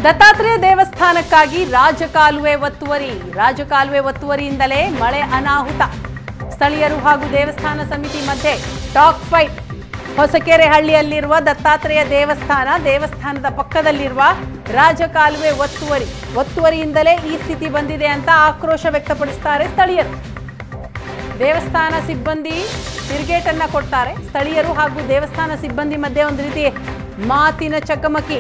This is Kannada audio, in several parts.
ದತ್ತಾತ್ರೇಯ ದೇವಸ್ಥಾನಕ್ಕಾಗಿ ರಾಜಕಾಲುವೆ ಒತ್ತುವರಿ ರಾಜಕಾಲುವೆ ಒತ್ತುವರಿಯಿಂದಲೇ ಮಳೆ ಅನಾಹುತ ಸ್ಥಳೀಯರು ಹಾಗೂ ದೇವಸ್ಥಾನ ಸಮಿತಿ ಮಧ್ಯೆ ಟಾಕ್ ಫೈಟ್ ಹೊಸಕೆರೆ ಹಳ್ಳಿಯಲ್ಲಿರುವ ದತ್ತಾತ್ರೇಯ ದೇವಸ್ಥಾನ ದೇವಸ್ಥಾನದ ಪಕ್ಕದಲ್ಲಿರುವ ರಾಜಕಾಲುವೆ ಒತ್ತುವರಿ ಒತ್ತುವರಿಯಿಂದಲೇ ಈ ಸ್ಥಿತಿ ಬಂದಿದೆ ಅಂತ ಆಕ್ರೋಶ ವ್ಯಕ್ತಪಡಿಸ್ತಾರೆ ಸ್ಥಳೀಯರು ದೇವಸ್ಥಾನ ಸಿಬ್ಬಂದಿ ತಿರುಗೇಟನ್ನ ಕೊಡ್ತಾರೆ ಸ್ಥಳೀಯರು ಹಾಗೂ ದೇವಸ್ಥಾನ ಸಿಬ್ಬಂದಿ ಮಧ್ಯೆ ಒಂದು ರೀತಿ ಮಾತಿನ ಚಕಮಕಿ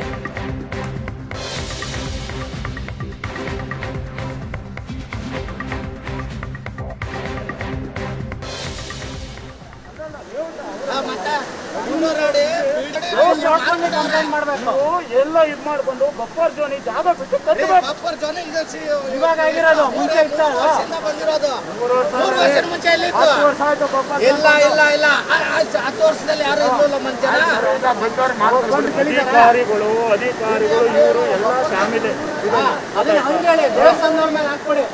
ನೀವು ಎಲ್ಲ ಇದ್ ಮಾಡ್ಕೊಂಡು ಬಫರ್ ಜೋನ್ ಈ ಜಾಗ ಬಿಟ್ಟು ಕಟ್ಟಬೇಕು ಬಫರ್ ಜೋನ್ ಇದು ಸಿ- ಇವಾಗ ಆಗಿರೋದು ಮುಂಚೆ ಇತ್ತಲ್ಲ ವರ್ಷದಿಂದ ಬಂದಿರೋದು ಮೂರು ವರ್ಷದ ಮುಂಚೆ ಇಲ್ಲಿ ಇತ್ತು ಹತ್ತು ವರ್ಷ ಆಯ್ತು ಬಫರ್ ಇಲ್ಲ ಇಲ್ಲ ಇಲ್ಲ ಆ- ಆ- ಹತ್ತು ವರ್ಷದಲ್ಲಿ ಯಾರು ಇರ್ಲಿಲ್ಲ ಮಂಜನ ಅಧಿಕಾರಿಗಳು ಅಧಿಕಾರಿಗಳು ಇವರು ಎಲ್ಲ ಫ್ಯಾಮಿಲಿ ಅದನ್ನ ಹಂಗೆ ಹೇಳಿ ದೇವಸ್ಥಾನದವ್ರ ಮೇಲೆ ಹಾಕ್ಬಿಡಿ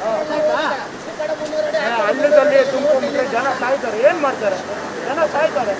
ಹಳ್ಳದಲ್ಲಿ ತುಂಬಿಕೊಂಡ್ಬಿಟ್ರೆ ಜನ ಸಾಯ್ತಾರೆ ಏನ್ ಮಾಡ್ತಾರೆ ಜನ ಸಾಯ್ತಾರೆ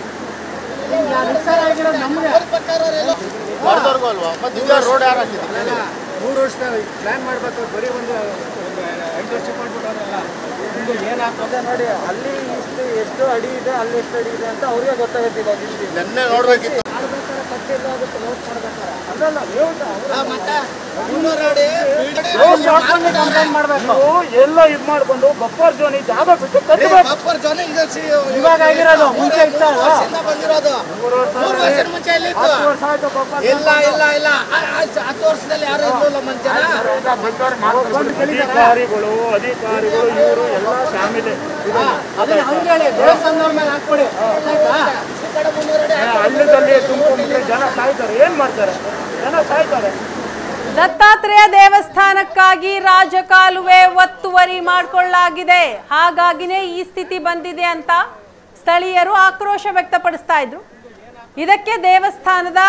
ರೋಡ್ ಯಾರು ಹಾಕಿದ್ರು ಮೂರು ವರ್ಷ ಪ್ಲಾನ್ ಮಾಡ್ಬೇಕು ಬರೀ ಒಂದು ಐದು ವರ್ಷ ಮಾಡ್ಬಿಟ್ಟವರೆಲ್ಲ ಹಿಂಗೆ ಏನಾಗ್ತದೆ ನೋಡಿ ಅಲ್ಲಿ ಇಷ್ಟು ಎಷ್ಟು ಅಡಿ ಇದೆ ಅಲ್ಲಿ ಎಷ್ಟು ಅಡಿ ಇದೆ ಅಂತ ಅವ್ರಿಗೆ ಗೊತ್ತಾಗುತ್ತಿಲ್ಲ ಇಲ್ಲಿ ನೆನ್ನೆ ನೋಡ್ಬೇಕಿತ್ತು ಕಟ್ಟಿಲ್ಲ ಅದಕ್ಕೆ ನೋಟ್ ಮಾಡ್ಬೇಕಾರೆ ಅದಲ್ಲ ದೇವತ ಮತ್ತೆ ಮುನ್ನೂರು ಅಡಿ ಕಂಪ್ಲೇಂಟ್ ಮಾಡ್ಬೇಕು ನೀವು ಎಲ್ಲ ಇದ್ ಮಾಡ್ಕೊಂಡು ಬಫರ್ ಜೋನ್ ಈ ಜಾಗ ಬಿಟ್ಟು ಕಟ್ಟಬೇಕು ಬಫರ್ ಜೋನ್ ಇದು ಸಿ- ಇವಾಗ ಆಗಿರೋದು ಮುಂಚೆ ಇತ್ತಲ್ಲ ವರ್ಷದಿಂದ ಬಂದಿರೋದು ಮೂರು ವರ್ಷದ ಮುಂಚೆ ಇಲ್ಲಿ ಇತ್ತು ಹತ್ತು ವರ್ಷ ಆಯ್ತು ಬಫರ್ ಇಲ್ಲ ಇಲ್ಲ ಇಲ್ಲ ಆ- ಆ- ಹತ್ತು ವರ್ಷದಲ್ಲಿ ಯಾರು ಇರ್ಲಿಲ್ಲ ಮಂಜನ ಅಧಿಕಾರಿಗಳು ಅಧಿಕಾರಿಗಳು ಇವರು ಎಲ್ಲ ಫ್ಯಾಮಿಲಿ ಅದನ್ನ ಹಂಗೆ ಹೇಳಿ ದೇವಸ್ಥಾನದವ್ರ ಮೇಲೆ ಹಾಕ್ಬಿಡಿ ಹಳ್ಳದಲ್ಲಿ ತುಂಬಿಕೊಂಡ್ಬಿಟ್ರೆ ಜನ ಸಾಯ್ತಾರೆ ಏನ್ ಮಾಡ್ತಾರೆ ಜನ ಸಾಯ್ತಾರೆ ದತ್ತಾತ್ರೇಯ ದೇವಸ್ಥಾನಕ್ಕಾಗಿ ರಾಜಕಾಲುವೆ ಒತ್ತುವರಿ ಮಾಡಿಕೊಳ್ಳಲಾಗಿದೆ ಹಾಗಾಗಿನೇ ಈ ಸ್ಥಿತಿ ಬಂದಿದೆ ಅಂತ ಸ್ಥಳೀಯರು ಆಕ್ರೋಶ ವ್ಯಕ್ತಪಡಿಸ್ತಾ ಇದ್ರು ಇದಕ್ಕೆ ದೇವಸ್ಥಾನದ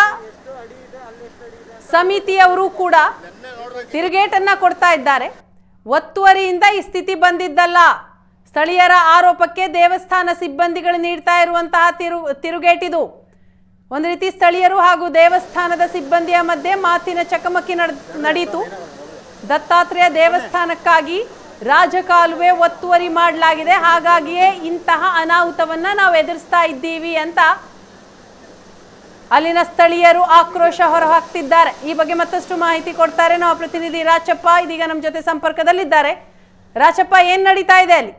ಸಮಿತಿಯವರು ಕೂಡ ತಿರುಗೇಟನ್ನ ಕೊಡ್ತಾ ಇದ್ದಾರೆ ಒತ್ತುವರಿಯಿಂದ ಈ ಸ್ಥಿತಿ ಬಂದಿದ್ದಲ್ಲ ಸ್ಥಳೀಯರ ಆರೋಪಕ್ಕೆ ದೇವಸ್ಥಾನ ಸಿಬ್ಬಂದಿಗಳು ನೀಡ್ತಾ ಇರುವಂತಹ ತಿರು ತಿರುಗೇಟಿದು ಒಂದು ರೀತಿ ಸ್ಥಳೀಯರು ಹಾಗೂ ದೇವಸ್ಥಾನದ ಸಿಬ್ಬಂದಿಯ ಮಧ್ಯೆ ಮಾತಿನ ಚಕಮಕಿ ನಡ್- ನಡೀತು ದತ್ತಾತ್ರೇಯ ದೇವಸ್ಥಾನಕ್ಕಾಗಿ ರಾಜಕಾಲುವೆ ಒತ್ತುವರಿ ಮಾಡಲಾಗಿದೆ ಹಾಗಾಗಿಯೇ ಇಂತಹ ಅನಾಹುತವನ್ನ ನಾವು ಎದುರಿಸ್ತಾ ಇದ್ದೀವಿ ಅಂತ ಅಲ್ಲಿನ ಸ್ಥಳೀಯರು ಆಕ್ರೋಶ ಹೊರಹಾಕ್ತಿದ್ದಾರೆ ಈ ಬಗ್ಗೆ ಮತ್ತಷ್ಟು ಮಾಹಿತಿ ಕೊಡ್ತಾರೆ ನಾವು ಪ್ರತಿನಿಧಿ ರಾಚಪ್ಪ ಇದೀಗ ನಮ್ಮ ಜೊತೆ ಸಂಪರ್ಕದಲ್ಲಿದ್ದಾರೆ ರಾಚಪ್ಪ ಏನ್ ನಡೀತಾ ಇದೆ ಅಲ್ಲಿ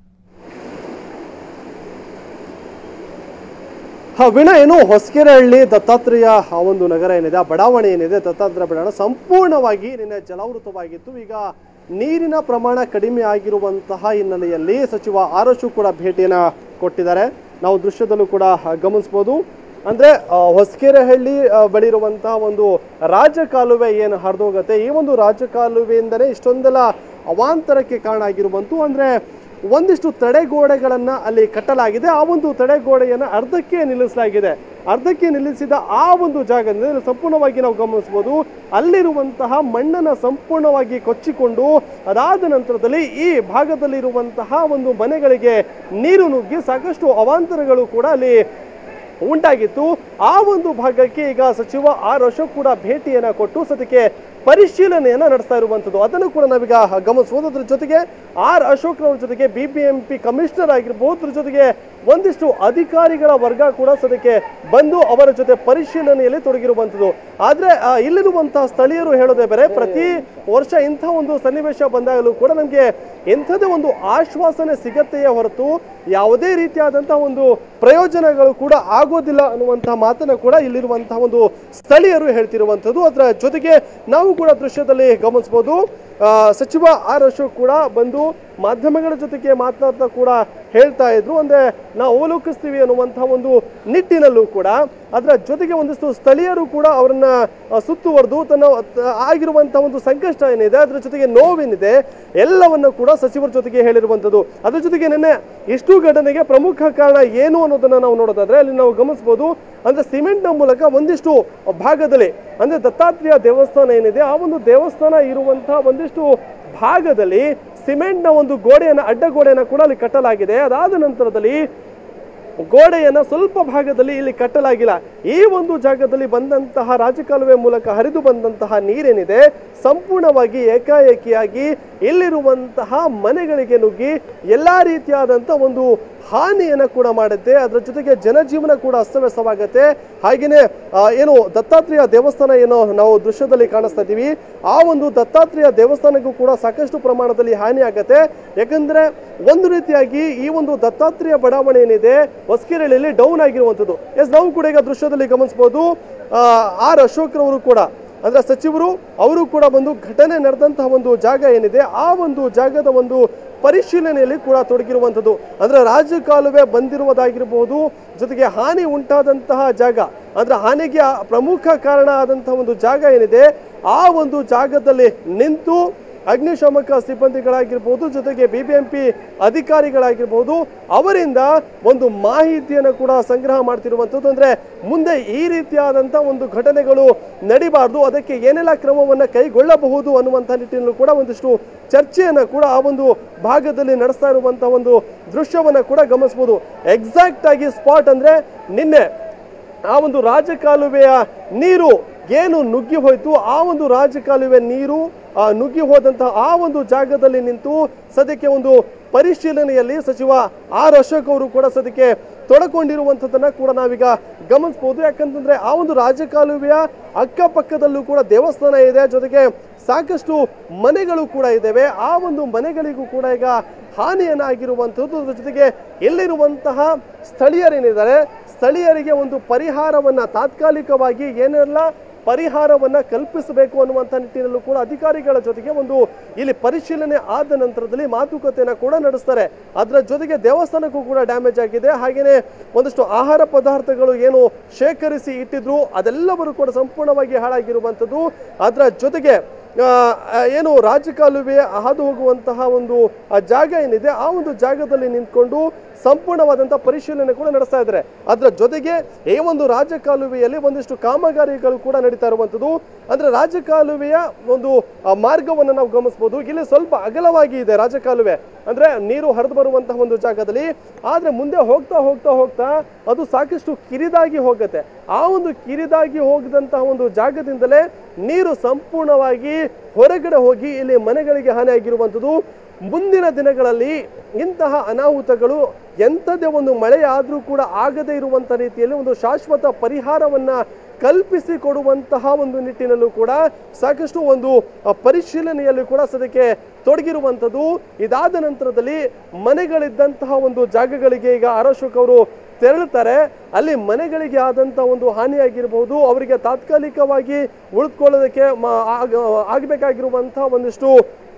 ಹಾ ವೀಣಾ ಏನು ಹೊಸಕೆರೆಹಳ್ಳಿ ದತ್ತಾತ್ರೇಯ ಆ ಒಂದು ನಗರ ಏನಿದೆ ಆ ಬಡಾವಣೆ ಏನಿದೆ ದತ್ತಾತ್ರೇಯ ಬಡಾವಣೆ ಸಂಪೂರ್ಣವಾಗಿ ನಿನ್ನೆ ಜಲಾವೃತವಾಗಿತ್ತು ಈಗ ನೀರಿನ ಪ್ರಮಾಣ ಕಡಿಮೆ ಆಗಿರುವಂತಹ ಹಿನ್ನೆಲೆಯಲ್ಲಿ ಸಚಿವ ಆರೋಶು ಕೂಡ ಭೇಟಿಯನ್ನ ಕೊಟ್ಟಿದ್ದಾರೆ ನಾವು ದೃಶ್ಯದಲ್ಲೂ ಕೂಡ ಆ, ಗಮನಿಸ್ಬೋದು ಅಂದ್ರೆ ಆ, ಹೊಸಕೆರೆಹಳ್ಳಿ ಆ, ಬಳಿ ಇರುವಂತಹ ಒಂದು ರಾಜಕಾಲುವೆ ಏನು ಹರಿದೋಗತ್ತೆ ಈ ಒಂದು ರಾಜಕಾಲುವೆಯಿಂದಲೇ ಇಷ್ಟೊಂದೆಲ್ಲ ಅವಾಂತರಕ್ಕೆ ಕಾರಣ ಆಗಿರುವಂತು ಅಂದ್ರೆ ಒಂದಿಷ್ಟು ತಡೆಗೋಡೆಗಳನ್ನ ಅಲ್ಲಿ ಕಟ್ಟಲಾಗಿದೆ ಆ ಒಂದು ತಡೆಗೋಡೆಯನ್ನು ಅರ್ಧಕ್ಕೆ ನಿಲ್ಲಿಸಲಾಗಿದೆ ಅರ್ಧಕ್ಕೆ ನಿಲ್ಲಿಸಿದ ಆ ಒಂದು ಜಾಗದಲ್ಲಿ ಸಂಪೂರ್ಣವಾಗಿ ನಾವು ಗಮನಿಸಬಹುದು ಅಲ್ಲಿರುವಂತಹ ಮಣ್ಣನ್ನು ಸಂಪೂರ್ಣವಾಗಿ ಕೊಚ್ಚಿಕೊಂಡು ಅದಾದ ನಂತರದಲ್ಲಿ ಈ ಭಾಗದಲ್ಲಿರುವಂತಹ ಒಂದು ಮನೆಗಳಿಗೆ ನೀರು ನುಗ್ಗಿ ಸಾಕಷ್ಟು ಅವಾಂತರಗಳು ಕೂಡ ಅಲ್ಲಿ ಉಂಟಾಗಿತ್ತು ಆ ಒಂದು ಭಾಗಕ್ಕೆ ಈಗ ಸಚಿವ ಆರ್ ಅಶೋಕ್ ಕೂಡ ಭೇಟಿಯನ್ನ ಕೊಟ್ಟು ಸದ್ಯಕ್ಕೆ ಪರಿಶೀಲನೆಯನ್ನ ನಡೆಸ್ತಾ ಇರುವಂತದ್ದು ಅದನ್ನು ಕೂಡ ನಾವೀಗ ಗಮನಿಸಬಹುದು ಅದ್ರ ಜೊತೆಗೆ ಆರ್ ಅಶೋಕ್ ಅವ್ರ ಜೊತೆಗೆ ಬಿಬಿಎಂಪಿ ಕಮಿಷನರ್ ಆಗಿರ್ಬೋದು ಅದ್ರ ಜೊತೆಗೆ ಒಂದಿಷ್ಟು ಅಧಿಕಾರಿಗಳ ವರ್ಗ ಕೂಡ ಸದ್ಯಕ್ಕೆ ಬಂದು ಅವರ ಜೊತೆ ಪರಿಶೀಲನೆಯಲ್ಲಿ ತೊಡಗಿರುವಂತದ್ದು ಆದ್ರೆ ಆ, ಇಲ್ಲಿರುವಂತಹ ಸ್ಥಳೀಯರು ಹೇಳೋದೇ ಬೇರೆ ಪ್ರತಿ ವರ್ಷ ಇಂಥ ಒಂದು ಸನ್ನಿವೇಶ ಬಂದಾಗಲೂ ಕೂಡ ನಮಗೆ ಎಂಥದೇ ಒಂದು ಆಶ್ವಾಸನೆ ಸಿಗತ್ತೆಯೇ ಹೊರತು ಯಾವುದೇ ರೀತಿಯಾದಂತಹ ಒಂದು ಪ್ರಯೋಜನಗಳು ಕೂಡ ಆಗೋದಿಲ್ಲ ಅನ್ನುವಂತಹ ಮಾತನ್ನ ಕೂಡ ಇಲ್ಲಿರುವಂತಹ ಒಂದು ಸ್ಥಳೀಯರು ಹೇಳ್ತಿರುವಂಥದ್ದು ಅದರ ಜೊತೆಗೆ ನಾವು ಕೂಡ ದೃಶ್ಯದಲ್ಲಿ ಗಮನಿಸಬಹುದು ಆ, ಸಚಿವ ಆರ್ ಅಶೋಕ್ ಕೂಡ ಬಂದು ಮಾಧ್ಯಮಗಳ ಜೊತೆಗೆ ಮಾತನಾಡ್ತಾ ಕೂಡ ಹೇಳ್ತಾ ಇದ್ರು ಅಂದ್ರೆ ನಾವು ಅವಲೋಕಿಸ್ತೀವಿ ಅನ್ನುವಂತಹ ಒಂದು ನಿಟ್ಟಿನಲ್ಲೂ ಕೂಡ ಅದರ ಜೊತೆಗೆ ಒಂದಿಷ್ಟು ಸ್ಥಳೀಯರು ಕೂಡ ಅವರನ್ನ ಆ, ಸುತ್ತುವರೆದು ತನ್ನ ತ- ಆಗಿರುವಂತಹ ಒಂದು ಸಂಕಷ್ಟ ಏನಿದೆ ಅದರ ಜೊತೆಗೆ ನೋವೇನಿದೆ ಎಲ್ಲವನ್ನ ಕೂಡ ಸಚಿವರ ಜೊತೆಗೆ ಹೇಳಿರುವಂಥದ್ದು ಅದ್ರ ಜೊತೆಗೆ ನಿನ್ನೆ ಇಷ್ಟು ಘಟನೆಗೆ ಪ್ರಮುಖ ಕಾರಣ ಏನು ಅನ್ನೋದನ್ನ ನಾವು ನೋಡೋದಾದ್ರೆ ಅಲ್ಲಿ ನಾವು ಗಮನಿಸಬಹುದು ಅಂದ್ರೆ ಸಿಮೆಂಟ್ನ ಮೂಲಕ ಒಂದಿಷ್ಟು ಭಾಗದಲ್ಲಿ ಅಂದ್ರೆ ದತ್ತಾತ್ರೇಯ ದೇವಸ್ಥಾನ ಏನಿದೆ ಆ ಒಂದು ದೇವಸ್ಥಾನ ಇರುವಂತಹ ಒಂದಿಷ್ಟು ಭಾಗದಲ್ಲಿ ಸಿಮೆಂಟ್ನ ಒಂದು ಗೋಡೆಯನ್ನು ಅಡ್ಡ ಗೋಡೆಯನ್ನು ಕೂಡ ಅಲ್ಲಿ ಕಟ್ಟಲಾಗಿದೆ ಅದಾದ ನಂತರದಲ್ಲಿ ಗೋಡೆಯನ್ನ ಸ್ವಲ್ಪ ಭಾಗದಲ್ಲಿ ಇಲ್ಲಿ ಕಟ್ಟಲಾಗಿಲ್ಲ ಈ ಒಂದು ಜಾಗದಲ್ಲಿ ಬಂದಂತಹ ರಾಜಕಾಲುವೆ ಮೂಲಕ ಹರಿದು ಬಂದಂತಹ ನೀರೇನಿದೆ ಸಂಪೂರ್ಣವಾಗಿ ಏಕಾಏಕಿಯಾಗಿ ಇಲ್ಲಿರುವಂತಹ ಮನೆಗಳಿಗೆ ನುಗ್ಗಿ ಎಲ್ಲಾ ರೀತಿಯಾದಂತ ಒಂದು ಹಾನಿಯನ್ನ ಕೂಡ ಮಾಡುತ್ತೆ ಅದರ ಜೊತೆಗೆ ಜನಜೀವನ ಕೂಡ ಅಸ್ತವ್ಯಸ್ತವಾಗುತ್ತೆ ಹಾಗೆಯೇ ಆ, ಏನು ದತ್ತಾತ್ರೇಯ ದೇವಸ್ಥಾನ ಏನೋ ನಾವು ದೃಶ್ಯದಲ್ಲಿ ಕಾಣಿಸ್ತಾ ಇದ್ದೀವಿ ಆ ಒಂದು ದತ್ತಾತ್ರೇಯ ದೇವಸ್ಥಾನಕ್ಕೂ ಕೂಡ ಸಾಕಷ್ಟು ಪ್ರಮಾಣದಲ್ಲಿ ಹಾನಿ ಆಗತ್ತೆ ಯಾಕಂದ್ರೆ ಒಂದು ರೀತಿಯಾಗಿ ಈ ಒಂದು ದತ್ತಾತ್ರೇಯ ಬಡಾವಣೆ ಏನಿದೆ ಹೊಸಕೆರೆಯಲ್ಲಿ ಡೌನ್ ಆಗಿರುವಂಥದ್ದು ಎಸ್ ನಾವು ಕೂಡ ಈಗ ದೃಶ್ಯದಲ್ಲಿ ಗಮನಿಸಬಹುದು ಆರ್ ಅಶೋಕ್ ರವರು ಕೂಡ ಅಂದ್ರೆ ಸಚಿವರು ಅವರು ಕೂಡ ಒಂದು ಘಟನೆ ನಡೆದಂತಹ ಒಂದು ಜಾಗ ಏನಿದೆ ಆ ಒಂದು ಜಾಗದ ಒಂದು ಪರಿಶೀಲನೆಯಲ್ಲಿ ಕೂಡ ತೊಡಗಿರುವಂಥದ್ದು ಅಂದ್ರೆ ರಾಜಕಾಲುವೆ ಬಂದಿರುವುದಾಗಿರಬಹುದು ಜೊತೆಗೆ ಹಾನಿ ಉಂಟಾದಂತಹ ಜಾಗ ಅಂದ್ರೆ ಹಾನಿಗೆ ಆ ಪ್ರಮುಖ ಕಾರಣ ಆದಂತಹ ಒಂದು ಜಾಗ ಏನಿದೆ ಆ ಒಂದು ಜಾಗದಲ್ಲಿ ನಿಂತು ಅಗ್ನಿಶಾಮಕ ಸಿಬ್ಬಂದಿಗಳಾಗಿರ್ಬೋದು ಜೊತೆಗೆ ಬಿಬಿಎಂಪಿ ಅಧಿಕಾರಿಗಳಾಗಿರ್ಬೋದು ಅವರಿಂದ ಒಂದು ಮಾಹಿತಿಯನ್ನು ಕೂಡ ಸಂಗ್ರಹ ಮಾಡ್ತಿರುವಂಥದ್ದು ಅಂದ್ರೆ ಮುಂದೆ ಈ ರೀತಿಯಾದಂಥ ಒಂದು ಘಟನೆಗಳು ನಡಿಬಾರ್ದು ಅದಕ್ಕೆ ಏನೆಲ್ಲ ಕ್ರಮವನ್ನು ಕೈಗೊಳ್ಳಬಹುದು ಅನ್ನುವಂಥ ನಿಟ್ಟಿನಲ್ಲೂ ಕೂಡ ಒಂದಿಷ್ಟು ಚರ್ಚೆಯನ್ನು ಕೂಡ ಆ ಒಂದು ಭಾಗದಲ್ಲಿ ನಡೆಸ್ತಾ ಇರುವಂತಹ ಒಂದು ದೃಶ್ಯವನ್ನ ಕೂಡ ಗಮನಿಸಬಹುದು ಎಕ್ಸಾಕ್ಟ್ ಆಗಿ ಸ್ಪಾಟ್ ಅಂದ್ರೆ ನಿನ್ನೆ ಆ ಒಂದು ರಾಜಕಾಲುವೆಯ ನೀರು ಏನು ನುಗ್ಗಿ ಹೋಯ್ತು ಆ ಒಂದು ರಾಜಕಾಲುವೆ ನೀರು ಆ ನುಗ್ಗಿ ಹೋದಂತಹ ಆ ಒಂದು ಜಾಗದಲ್ಲಿ ನಿಂತು ಸದ್ಯಕ್ಕೆ ಒಂದು ಪರಿಶೀಲನೆಯಲ್ಲಿ ಸಚಿವ ಆರ್ ಅಶೋಕ್ ಅವರು ಕೂಡ ಸದ್ಯಕ್ಕೆ ತೊಡಕೊಂಡಿರುವಂಥದ್ದನ್ನ ಕೂಡ ನಾವೀಗ ಗಮನಿಸಬಹುದು ಯಾಕಂತಂದ್ರೆ ಆ ಒಂದು ರಾಜಕಾಲುವೆಯ ಅಕ್ಕಪಕ್ಕದಲ್ಲೂ ಕೂಡ ದೇವಸ್ಥಾನ ಇದೆ ಜೊತೆಗೆ ಸಾಕಷ್ಟು ಮನೆಗಳು ಕೂಡ ಇದ್ದಾವೆ ಆ ಒಂದು ಮನೆಗಳಿಗೂ ಕೂಡ ಈಗ ಹಾನಿಯನ್ನಾಗಿರುವಂಥದ್ದು ಅದ್ರ ಜೊತೆಗೆ ಎಲ್ಲಿರುವಂತಹ ಸ್ಥಳೀಯರೇನಿದ್ದಾರೆ ಸ್ಥಳೀಯರಿಗೆ ಒಂದು ಪರಿಹಾರವನ್ನ ತಾತ್ಕಾಲಿಕವಾಗಿ ಏನೆಲ್ಲ ಪರಿಹಾರವನ್ನ ಕಲ್ಪಿಸಬೇಕು ಅನ್ನುವಂಥ ನಿಟ್ಟಿನಲ್ಲೂ ಕೂಡ ಅಧಿಕಾರಿಗಳ ಜೊತೆಗೆ ಒಂದು ಇಲ್ಲಿ ಪರಿಶೀಲನೆ ಆದ ನಂತರದಲ್ಲಿ ಮಾತುಕತೆಯನ್ನ ಕೂಡ ನಡೆಸ್ತಾರೆ ಅದರ ಜೊತೆಗೆ ದೇವಸ್ಥಾನಕ್ಕೂ ಕೂಡ ಡ್ಯಾಮೇಜ್ ಆಗಿದೆ ಹಾಗೇನೆ ಒಂದಷ್ಟು ಆಹಾರ ಪದಾರ್ಥಗಳು ಏನು ಶೇಖರಿಸಿ ಇಟ್ಟಿದ್ರು ಅದೆಲ್ಲವರು ಕೂಡ ಸಂಪೂರ್ಣವಾಗಿ ಹಾಳಾಗಿರುವಂಥದ್ದು ಅದರ ಜೊತೆಗೆ ಆ, ಆ, ಏನು ರಾಜಕಾಲುವೆ ಹಾದು ಹೋಗುವಂತಹ ಒಂದು ಆ ಜಾಗ ಏನಿದೆ ಆ ಒಂದು ಜಾಗದಲ್ಲಿ ನಿಂತ್ಕೊಂಡು ಸಂಪೂರ್ಣವಾದಂತಹ ಪರಿಶೀಲನೆ ಕೂಡ ನಡೆಸ್ತಾ ಇದ್ದಾರೆ ಅದರ ಜೊತೆಗೆ ಈ ಒಂದು ರಾಜಕಾಲುವೆಯಲ್ಲಿ ಒಂದಿಷ್ಟು ಕಾಮಗಾರಿಗಳು ಕೂಡ ನಡೀತಾ ಇರುವಂಥದ್ದು ಅಂದ್ರೆ ರಾಜಕಾಲುವೆಯ ಒಂದು ಆ, ಮಾರ್ಗವನ್ನು ನಾವು ಗಮನಿಸಬಹುದು ಇಲ್ಲಿ ಸ್ವಲ್ಪ ಅಗಲವಾಗಿ ಇದೆ ರಾಜಕಾಲುವೆ ಅಂದ್ರೆ ನೀರು ಹರಿದು ಬರುವಂತಹ ಒಂದು ಜಾಗದಲ್ಲಿ ಆದ್ರೆ ಮುಂದೆ ಹೋಗ್ತಾ ಹೋಗ್ತಾ ಹೋಗ್ತಾ ಅದು ಸಾಕಷ್ಟು ಕಿರಿದಾಗಿ ಹೋಗುತ್ತೆ ಆ ಒಂದು ಕಿರಿದಾಗಿ ಹೋಗಿದಂತಹ ಒಂದು ಜಾಗದಿಂದಲೇ ನೀರು ಸಂಪೂರ್ಣವಾಗಿ ಹೊರಗಡೆ ಹೋಗಿ ಇಲ್ಲಿ ಮನೆಗಳಿಗೆ ಹಾನಿ ಆಗಿರುವಂಥದ್ದು ಮುಂದಿನ ದಿನಗಳಲ್ಲಿ ಇಂತಹ ಅನಾಹುತಗಳು ಎಂಥದೇ ಒಂದು ಮಳೆ ಆದರೂ ಕೂಡ ಆಗದೇ ಇರುವಂಥ ರೀತಿಯಲ್ಲಿ ಒಂದು ಶಾಶ್ವತ ಪರಿಹಾರವನ್ನ ಕಲ್ಪಿಸಿ ಕೊಡುವಂತಹ ಒಂದು ನಿಟ್ಟಿನಲ್ಲೂ ಕೂಡ ಸಾಕಷ್ಟು ಒಂದು ಆ, ಪರಿಶೀಲನೆಯಲ್ಲಿ ಕೂಡ ಸದ್ಯಕ್ಕೆ ತೊಡಗಿರುವಂಥದ್ದು ಇದಾದ ನಂತರದಲ್ಲಿ ಮನೆಗಳಿದ್ದಂತಹ ಒಂದು ಜಾಗಗಳಿಗೆ ಈಗ ಆರ್ ಅಶೋಕ್ ಅವರು ತೆರಳುತ್ತಾರೆ ಅಲ್ಲಿ ಮನೆಗಳಿಗೆ ಆದಂತಹ ಒಂದು ಹಾನಿಯಾಗಿರ್ಬೋದು ಅವರಿಗೆ ತಾತ್ಕಾಲಿಕವಾಗಿ ಉಳಿದುಕೊಳ್ಳೋದಕ್ಕೆ ಮ- ಆಗ- ಆಗಬೇಕಾಗಿರುವಂತಹ ಒಂದಿಷ್ಟು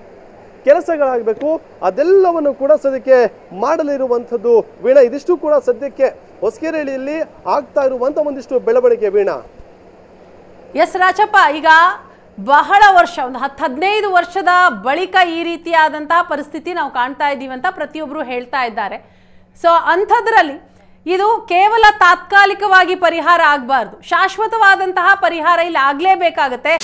ಕೆಲಸಗಳಾಗಬೇಕು ಅದೆಲ್ಲವನ್ನು ಕೂಡ ಸದ್ಯಕ್ಕೆ ಮಾಡಲಿರುವಂಥದ್ದು ವೀಣಾ ಇದಿಷ್ಟು ಕೂಡ ಸದ್ಯಕ್ಕೆ ಹೊಸಕೆರೆಹಳ್ಳಿಯಲ್ಲಿ ಆಗ್ತಾ ಇರುವಂತ ಒಂದಿಷ್ಟು ಬೆಳವಣಿಗೆ ವೀಣಾ ಎಸ್ ರಾಜಪ್ಪ ಈಗ ಬಹಳ ವರ್ಷ ಒಂದು ಹತ್ತು ಹದಿನೈದು ವರ್ಷದ ಬಳಿಕ ಈ ರೀತಿಯಾದಂತಹ ಪರಿಸ್ಥಿತಿ ನಾವು ಕಾಣ್ತಾ ಇದ್ದೀವಿ ಅಂತ ಪ್ರತಿಯೊಬ್ಬರು ಹೇಳ್ತಾ ಇದ್ದಾರೆ ಸೊ ಅಂಥದ್ರಲ್ಲಿ ಇದು ಕೇವಲ ತಾತ್ಕಾಲಿಕವಾಗಿ ಪರಿಹಾರ ಆಗಬಾರ್ದು ಶಾಶ್ವತವಾದಂತಹ ಪರಿಹಾರ ಇಲ್ಲಿ ಆಗಲೇಬೇಕಾಗತ್ತೆ